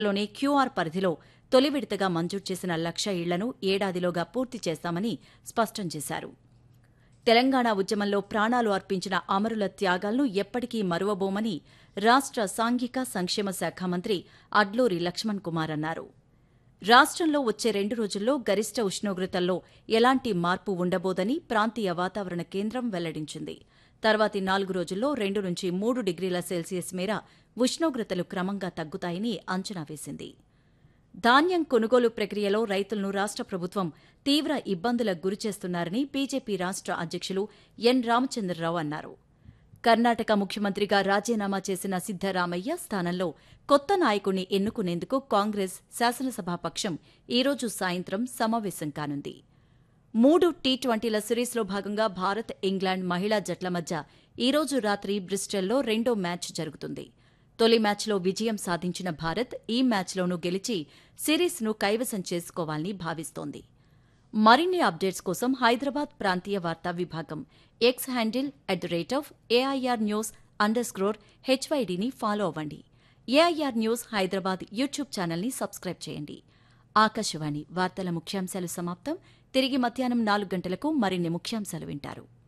లోని క్యూఆర్ పరిధిలో తొలి విడతగా మంజూరు చేసిన లక్ష ఇళ్లను ఏడాదిలోగా పూర్తి చేస్తామని స్పష్టం చేశారు తెలంగాణ ఉద్యమంలో ప్రాణాలు అర్పించిన అమరుల త్యాగాలను ఎప్పటికీ మరువబోమని రాష్ట్ర సాంఘిక సంక్షేమ శాఖ మంత్రి అడ్లూరి లక్ష్మణ్ కుమార్ అన్నారు రాష్ట్రంలో వచ్చే రెండు రోజుల్లో గరిష్ట ఉష్ణోగ్రతల్లో ఎలాంటి మార్పు ఉండబోదని ప్రాంతీయ వాతావరణ కేంద్రం వెల్లడించింది తర్వాతి నాలుగు రోజుల్లో రెండు నుంచి మూడు డిగ్రీల సెల్సియస్ మేర ఉష్ణోగ్రతలు క్రమంగా తగ్గుతాయని అంచనా వేసింది ధాన్యం కొనుగోలు ప్రక్రియలో రైతులను రాష్ట్ర ప్రభుత్వం తీవ్ర ఇబ్బందులకు గురిచేస్తున్నారని బీజేపీ రాష్ట్ర అధ్యక్షులు ఎన్ రామచంద్రరావు అన్నారు కర్ణాటక ముఖ్యమంత్రిగా రాజీనామా చేసిన సిద్దరామయ్య స్థానంలో కొత్త నాయకుణ్ణి ఎన్నుకునేందుకు కాంగ్రెస్ శాసనసభాపక్షం ఈరోజు సాయంత్రం సమావేశం కానుంది మూడు టీ ట్వంటీల సిరీస్లో భాగంగా భారత్ ఇంగ్లాండ్ మహిళా జట్ల మధ్య ఈరోజు రాత్రి బ్రిస్టల్లో రెండో మ్యాచ్ జరుగుతుంది తొలి మ్యాచ్లో విజయం సాధించిన భారత్ ఈ మ్యాచ్లోనూ గెలిచి సిరీస్ను కైవసం చేసుకోవాలని భావిస్తోంది మరిన్ని అప్డేట్స్ కోసం హైదరాబాద్ ప్రాంతీయ వార్తా విభాగం X handle at the rate of AIR news underscore హెచ్వైడీని ఫాలో అవ్వండి ఏఐఆర్ న్యూస్ హైదరాబాద్ యూట్యూబ్ ఛానల్ని సబ్స్క్రైబ్ చేయండి ఆకాశవాణి వార్తల ముఖ్యాంశాలు సమాప్తం తిరిగి మధ్యాహ్నం నాలుగు గంటలకు మరిన్ని ముఖ్యాంశాలు వింటారు